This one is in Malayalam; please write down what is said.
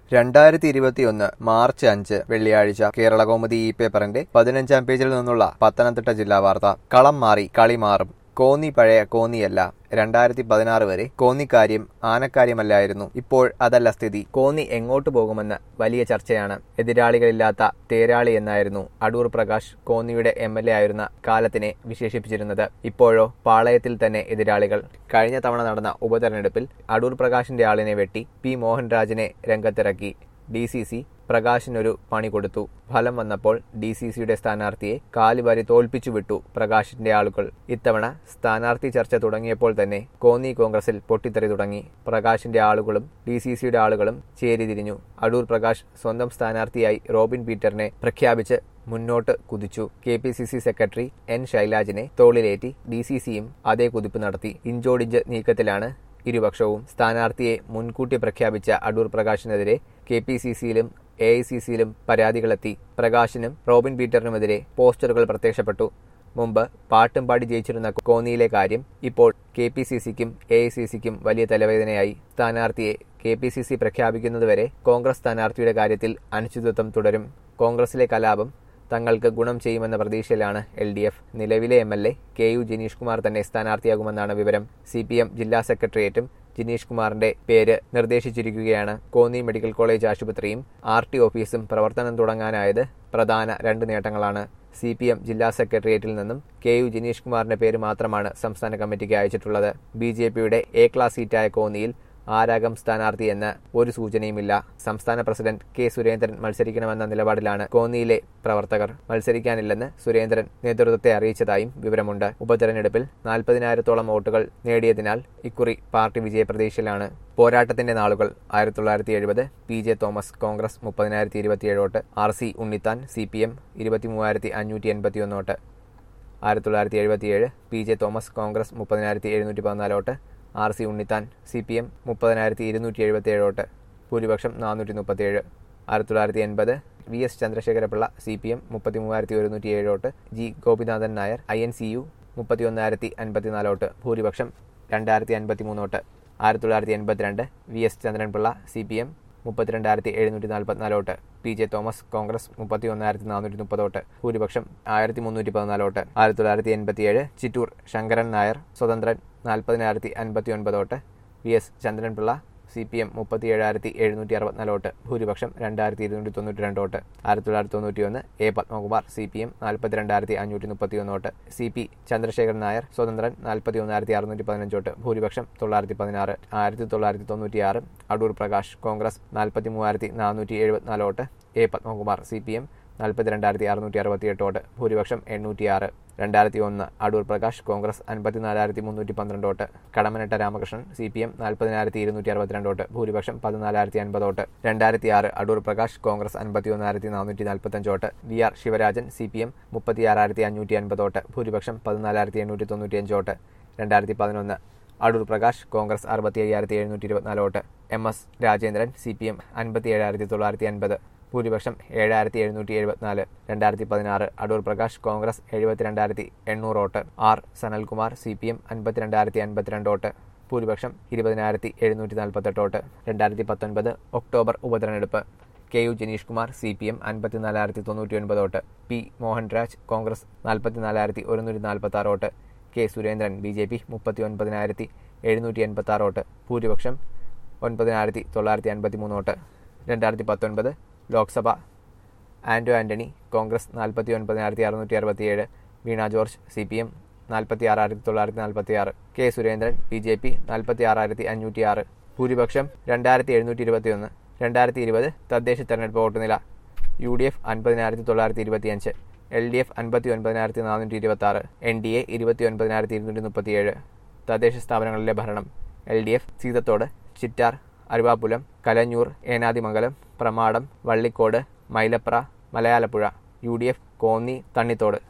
രണ്ടായിരത്തി ഇരുപത്തിയൊന്ന് മാർച്ച് അഞ്ച് വെള്ളിയാഴ്ച കേരളകൗമുദി ഈ പേപ്പറിന്റെ പതിനഞ്ചാം പേജിൽ നിന്നുള്ള പത്തനംതിട്ട ജില്ലാ വാർത്ത കളം മാറി കളി മാറും കോന്നി പഴയ കോന്നിയല്ല രണ്ടായിരത്തി പതിനാറ് വരെ കോന്നിക്കാര്യം ആനക്കാര്യമല്ലായിരുന്നു ഇപ്പോൾ അതല്ല സ്ഥിതി കോന്നി എങ്ങോട്ട് പോകുമെന്ന് വലിയ ചർച്ചയാണ് എതിരാളികളില്ലാത്ത തേരാളി എന്നായിരുന്നു അടൂർ പ്രകാശ് കോന്നിയുടെ എം എൽ എ ആയിരുന്ന കാലത്തിനെ വിശേഷിപ്പിച്ചിരുന്നത് ഇപ്പോഴോ പാളയത്തിൽ തന്നെ എതിരാളികൾ കഴിഞ്ഞ തവണ നടന്ന ഉപതെരഞ്ഞെടുപ്പിൽ അടൂർ പ്രകാശിന്റെ ആളിനെ വെട്ടി പി മോഹൻരാജിനെ രംഗത്തിറക്കി ഡി സി സി പ്രകാശിനൊരു പണി കൊടുത്തു ഫലം വന്നപ്പോൾ ഡി സി സിയുടെ സ്ഥാനാർത്ഥിയെ കാലുവാരി തോൽപ്പിച്ചു വിട്ടു പ്രകാശിന്റെ ആളുകൾ ഇത്തവണ സ്ഥാനാർത്ഥി ചർച്ച തുടങ്ങിയപ്പോൾ തന്നെ കോന്നി കോൺഗ്രസിൽ പൊട്ടിത്തെറി തുടങ്ങി പ്രകാശിന്റെ ആളുകളും ഡി സി സിയുടെ ആളുകളും ചേരിതിരിഞ്ഞു അടൂർ പ്രകാശ് സ്വന്തം സ്ഥാനാർത്ഥിയായി റോബിൻ പീറ്ററിനെ പ്രഖ്യാപിച്ച് മുന്നോട്ട് കുതിച്ചു K P C C secretary N ശൈലാജിനെ തോളിലേറ്റി ഡി സി സിയും അതേ കുതിപ്പ് നടത്തി ഇഞ്ചോടിഞ്ച് നീക്കത്തിലാണ് ഇരുപക്ഷവും സ്ഥാനാർത്ഥിയെ മുൻകൂട്ടി പ്രഖ്യാപിച്ച അടൂർ പ്രകാശിനെതിരെ കെ പി സി സിയിലും എ ഐ സി സിയിലും പരാതികളെത്തി പ്രകാശിനും റോബിൻ പീറ്ററിനുമെതിരെ പോസ്റ്ററുകൾ പ്രത്യക്ഷപ്പെട്ടു മുമ്പ് പാട്ടും പാടി ജയിച്ചിരുന്ന കോന്നിയിലെ കാര്യം ഇപ്പോൾ കെ പി സി സിക്കും എ ഐ സി സിക്കും വലിയ തലവേദനയായി സ്ഥാനാർത്ഥിയെ കെ പി സി സി പ്രഖ്യാപിക്കുന്നതുവരെ കോൺഗ്രസ് സ്ഥാനാർത്ഥിയുടെ കാര്യത്തിൽ അനിശ്ചിതത്വം തുടരും കോൺഗ്രസിലെ കലാപം തങ്ങൾക്ക് ഗുണം ചെയ്യുമെന്ന പ്രതീക്ഷയിലാണ് എൽ ഡി എഫ് നിലവിലെ M L A K U Jineesh Kumar തന്നെ സ്ഥാനാർത്ഥിയാകുമെന്നാണ് വിവരം സി പി എം ജില്ലാ സെക്രട്ടേറിയറ്റും ജിനീഷ് കുമാറിന്റെ പേര് നിർദ്ദേശിച്ചിരിക്കുകയാണ് കോന്നി മെഡിക്കൽ കോളേജ് ആശുപത്രിയും ആർ ടി ഓഫീസും പ്രവർത്തനം തുടങ്ങാനായത് പ്രധാന രണ്ട് നേട്ടങ്ങളാണ് സി പി എം ജില്ലാ സെക്രട്ടേറിയറ്റിൽ നിന്നും കെ യു ജിനീഷ് കുമാറിന്റെ പേര് മാത്രമാണ് സംസ്ഥാന കമ്മിറ്റിക്ക് അയച്ചിട്ടുള്ളത് ബി ജെ പിയുടെ എ ക്ലാസ് സീറ്റായ കോന്നിയിൽ ആരാകം സ്ഥാനാർത്ഥി എന്ന് ഒരു സൂചനയുമില്ല സംസ്ഥാന പ്രസിഡന്റ് കെ സുരേന്ദ്രൻ മത്സരിക്കണമെന്ന നിലപാടിലാണ് കോന്നിയിലെ പ്രവർത്തകർ മത്സരിക്കാനില്ലെന്ന് സുരേന്ദ്രൻ നേതൃത്വത്തെ അറിയിച്ചതായും വിവരമുണ്ട് ഉപതെരഞ്ഞെടുപ്പിൽ നാൽപ്പതിനായിരത്തോളം വോട്ടുകൾ നേടിയതിനാൽ ഇക്കുറി പാർട്ടി വിജയപ്രതീക്ഷയിലാണ് പോരാട്ടത്തിന്റെ നാളുകൾ ആയിരത്തി തൊള്ളായിരത്തി എഴുപത് പി ജെ തോമസ് കോൺഗ്രസ് മുപ്പതിനായിരത്തി ഇരുപത്തിയേഴ് vote R C Unnithan C P M ഇരുപത്തി മൂവായിരത്തി അഞ്ഞൂറ്റി എൺപത്തിയൊന്ന് വോട്ട് ആയിരത്തി തൊള്ളായിരത്തി എഴുപത്തിയേഴ് പി ജെ തോമസ് കോൺഗ്രസ് മുപ്പതിനായിരത്തി എഴുന്നൂറ്റി പതിനാല് vote R C Unnithan C P M മുപ്പതിനായിരത്തി ഇരുന്നൂറ്റി എഴുപത്തിയേഴ് വോട്ട് ഭൂരിപക്ഷം നാനൂറ്റി മുപ്പത്തിയേഴ് ആയിരത്തി തൊള്ളായിരത്തി എൺപത് V S Chandrasekharapillai C P M മുപ്പത്തി മൂവായിരത്തി ഒരുന്നൂറ്റി ഏഴ് vote G Gopinathan Nair I N C U മുപ്പത്തി ഒന്നായിരത്തി അൻപത്തിനാല് വോട്ട് ഭൂരിപക്ഷം രണ്ടായിരത്തി അൻപത്തി മൂന്ന് വോട്ട് ആയിരത്തി തൊള്ളായിരത്തി എൺപത്തിരണ്ട് V S Chandranpillai C P M മുപ്പത്തിരണ്ടായിരത്തി എഴുന്നൂറ്റി നാൽപ്പത്തിനാല് vote P J Thomas Congress മുപ്പത്തി ഒന്നായിരത്തി നാനൂറ്റി മുപ്പത് വോട്ട് ഭൂരിപക്ഷം ആയിരത്തി മുന്നൂറ്റി പതിനാല് വോട്ട് ആയിരത്തി തൊള്ളായിരത്തി എൺപത്തിയേഴ് ചിറ്റൂർ ശങ്കരൻ നായർ സ്വതന്ത്രൻ നാൽപ്പതിനായിരത്തി അൻപത്തി ഒൻപത് vote V S Chandranpillai C P M മുപ്പത്തി ഏഴായിരത്തി എഴുന്നൂറ്റി അറുപത്തിനാല് വോട്ട് ഭൂരിപക്ഷം രണ്ടായിരത്തി ഇരുന്നൂറ്റി തൊണ്ണൂറ്റി രണ്ട് വോട്ട് ആയിരത്തി തൊള്ളായിരത്തി തൊണ്ണൂറ്റി ഒന്ന് A Padmakumar C P M നാൽപ്പത്തി രണ്ടായിരത്തി അഞ്ഞൂറ്റി മുപ്പത്തി ഒന്ന് vote C P Chandrasekharan Nair സ്വതന്ത്രൻ നാൽപ്പത്തി ഒന്നായിരത്തി അറുന്നൂറ്റി പതിനഞ്ച് വോട്ട് ഭൂരിപക്ഷം തൊള്ളായിരത്തി പതിനാറ് ആയിരത്തി തൊള്ളായിരത്തി തൊണ്ണൂറ്റിയാറ് അടൂർ പ്രകാശ് കോൺഗ്രസ് നാൽപ്പത്തി മൂവായിരത്തി നാനൂറ്റി എഴുപത്തിനാല് vote A Padmakumar C P M നാൽപ്പത്തി രണ്ടായിരത്തി അറുന്നൂറ്റി അറുപത്തിയെട്ട് വോട്ട് ഭൂരിപക്ഷം എണ്ണൂറ്റിയാറ് രണ്ടായിരത്തി ഒന്ന് അടൂർ പ്രകാശ് കോൺഗ്രസ് അൻപത്തിനാലായിരത്തി മുന്നൂറ്റി പന്ത്രണ്ട് vote Kadammanitta Ramakrishnan C P M നാൽപ്പതിനായിരത്തി ഇരുന്നൂറ്റി അറുപത്തിരണ്ട് വോട്ട് ഭൂരിപക്ഷം പതിനാലായിരത്തി അൻപത് വോട്ട് രണ്ടായിരത്തി ആറ് അടൂർ പ്രകാശ് കോൺഗ്രസ് അൻപത്തി ഒന്നായിരത്തി നാനൂറ്റി നാൽപ്പത്തഞ്ച് vote V R Sivarajan C P M മുപ്പത്തിയാറായിരത്തി അഞ്ഞൂറ്റി അൻപത് വോട്ട് ഭൂരിപക്ഷം പതിനാലായിരത്തി എണ്ണൂറ്റി തൊണ്ണൂറ്റിയഞ്ച് വോട്ട് രണ്ടായിരത്തി പതിനൊന്ന് അടൂർ പ്രകാശ് കോൺഗ്രസ് അറുപത്തി അയ്യായിരത്തി എഴുന്നൂറ്റി ഇരുപത്തിനാല് vote M S Rajendran C P M അൻപത്തി ഏഴായിരത്തി തൊള്ളായിരത്തി അൻപത് ഭൂരിപക്ഷം ഏഴായിരത്തി എഴുന്നൂറ്റി എഴുപത്തിനാല് രണ്ടായിരത്തി പതിനാറ് അടൂർ പ്രകാശ് കോൺഗ്രസ് എഴുപത്തിരണ്ടായിരത്തി എണ്ണൂറ് vote R Sanalkumar C P M അൻപത്തിരണ്ടായിരത്തി അൻപത്തിരണ്ട് വോട്ട് ഭൂരിപക്ഷം ഇരുപതിനായിരത്തി എഴുന്നൂറ്റി നാൽപ്പത്തെട്ട് വോട്ട് രണ്ടായിരത്തി പത്തൊൻപത് ഒക്ടോബർ ഉപതെരഞ്ഞെടുപ്പ് K U Janeesh Kumar C P M അൻപത്തിനാലായിരത്തി തൊണ്ണൂറ്റി ഒൻപത് വോട്ട് പി മോഹൻരാജ് കോൺഗ്രസ് നാൽപ്പത്തിനാലായിരത്തി ഒരുന്നൂറ്റി നാൽപ്പത്തി ആറ് vote K Surendran B J P മുപ്പത്തി ഒൻപതിനായിരത്തി എഴുന്നൂറ്റി എൺപത്തി ആറ് വോട്ട് ഭൂരിപക്ഷം ഒൻപതിനായിരത്തി തൊള്ളായിരത്തി അൻപത്തി മൂന്ന് വോട്ട് രണ്ടായിരത്തി പത്തൊൻപത് ലോക്സഭ ആന്റോ ആന്റണി കോൺഗ്രസ് നാൽപ്പത്തി ഒൻപതിനായിരത്തി അറുന്നൂറ്റി അറുപത്തിയേഴ് Veena George C P M നാൽപ്പത്തി ആറായിരത്തി തൊള്ളായിരത്തി നാൽപ്പത്തി ആറ് K Surendran B J P നാൽപ്പത്തി ആറായിരത്തി അഞ്ഞൂറ്റി ആറ് ഭൂരിപക്ഷം രണ്ടായിരത്തി എഴുന്നൂറ്റി ഇരുപത്തി ഒന്ന് രണ്ടായിരത്തി ഇരുപത് തദ്ദേശ തെരഞ്ഞെടുപ്പ് വോട്ട് നില യു ഡി എഫ് അൻപതിനായിരത്തി തൊള്ളായിരത്തി ഇരുപത്തിയഞ്ച് എൽ ഡി എഫ് അൻപത്തി ഒൻപതിനായിരത്തി നാനൂറ്റി ഇരുപത്തി ആറ് എൻ ഡി എ ഇരുപത്തി ഒൻപതിനായിരത്തി ഇരുന്നൂറ്റി മുപ്പത്തിയേഴ് തദ്ദേശ സ്ഥാപനങ്ങളിലെ ഭരണം L D F Seethathodu Chittar Aruvappulam Kalanjoor Enadimangalam Pramadam Vallikode Mylapra Malayalappuzha U D F Konni Thannithode